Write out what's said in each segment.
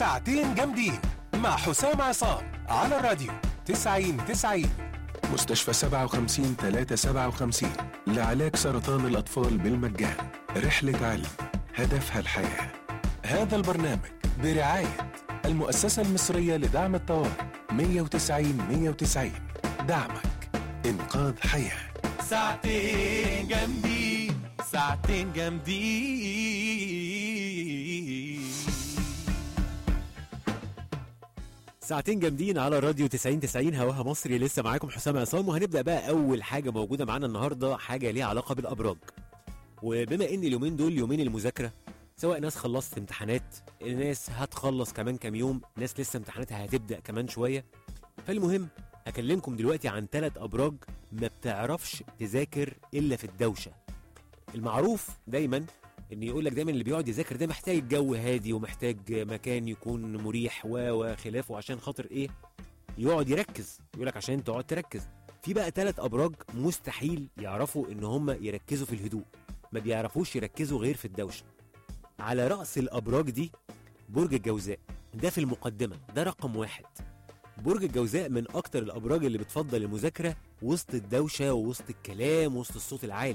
ساعتين جامدين مع حسام عصام على الراديو 90 90 مستشفى 57 357 لعلاج سرطان الأطفال بالمجان رحلة علم هدفها الحياة هذا البرنامج برعاية المؤسسة المصرية لدعم الطوارئ 190 190 دعمك إنقاذ حياة ساعتين جامدين ساعتين جامدين ساعتين جامدين على الراديو 90 90 هواها مصري لسه معاكم حسام عصام وهنبدا بقى اول حاجه موجوده معانا النهارده حاجه ليها علاقه بالابراج وبما ان اليومين دول يومين المذاكره سواء ناس خلصت امتحانات ناس هتخلص كمان كام يوم ناس لسه امتحاناتها هتبدا كمان شويه فالمهم هكلمكم دلوقتي عن ثلاث ابراج ما بتعرفش تذاكر الا في الدوشه المعروف دايما ان يقول لك دايما اللي بيقعد يذاكر ده محتاج جو هادي ومحتاج مكان يكون مريح و وخلافه عشان خاطر ايه يقعد يركز يقول لك عشان تقعد تركز في بقى ثلاث ابراج مستحيل يعرفوا ان هم يركزوا في الهدوء ما بيعرفوش يركزوا غير في الدوشه على راس الابراج دي برج الجوزاء ده في المقدمه ده رقم واحد برج الجوزاء من اكتر الابراج اللي بتفضل المذاكره وسط الدوشه ووسط الكلام وسط الصوت العالي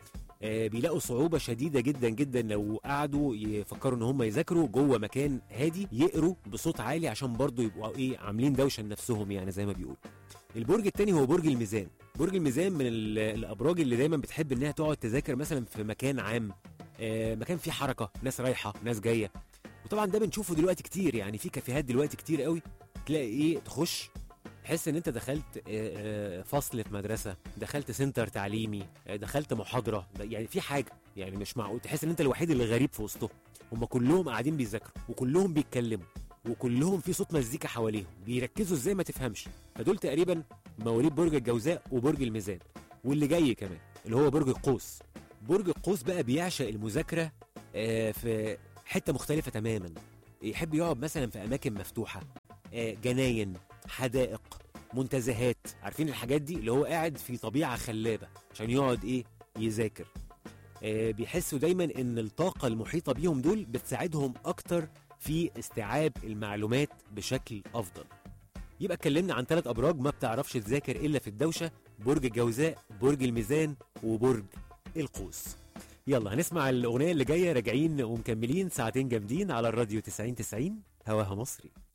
آه، بيلاقوا صعوبة شديدة جدا جدا لو قعدوا يفكروا ان هم يذاكروا جوه مكان هادي يقروا بصوت عالي عشان برضه يبقوا ايه عاملين دوشة لنفسهم يعني زي ما بيقولوا. البرج التاني هو برج الميزان، برج الميزان من ال- الابراج اللي دايما بتحب انها تقعد تذاكر مثلا في مكان عام آه، مكان فيه حركة، ناس رايحة، ناس جاية. وطبعا ده بنشوفه دلوقتي كتير يعني في كافيهات دلوقتي كتير قوي تلاقي ايه تخش تحس ان انت دخلت آه، آه، فصل في مدرسه دخلت سنتر تعليمي آه، دخلت محاضره ده يعني في حاجه يعني مش معقول تحس ان انت الوحيد اللي غريب في وسطهم هم كلهم قاعدين بيذاكروا وكلهم بيتكلموا وكلهم في صوت مزيكا حواليهم بيركزوا ازاي ما تفهمش فدول تقريبا مواليد برج الجوزاء وبرج الميزان واللي جاي كمان اللي هو برج القوس برج القوس بقى بيعشق المذاكره آه، في حته مختلفه تماما يحب يقعد مثلا في اماكن مفتوحه آه، جناين حدائق منتزهات عارفين الحاجات دي اللي هو قاعد في طبيعه خلابه عشان يقعد ايه يذاكر آه بيحسوا دايما ان الطاقه المحيطه بيهم دول بتساعدهم اكتر في استيعاب المعلومات بشكل افضل يبقى اتكلمنا عن ثلاث ابراج ما بتعرفش تذاكر الا في الدوشه برج الجوزاء برج الميزان وبرج القوس يلا هنسمع الاغنيه اللي جايه راجعين ومكملين ساعتين جامدين على الراديو 90 90 هواها مصري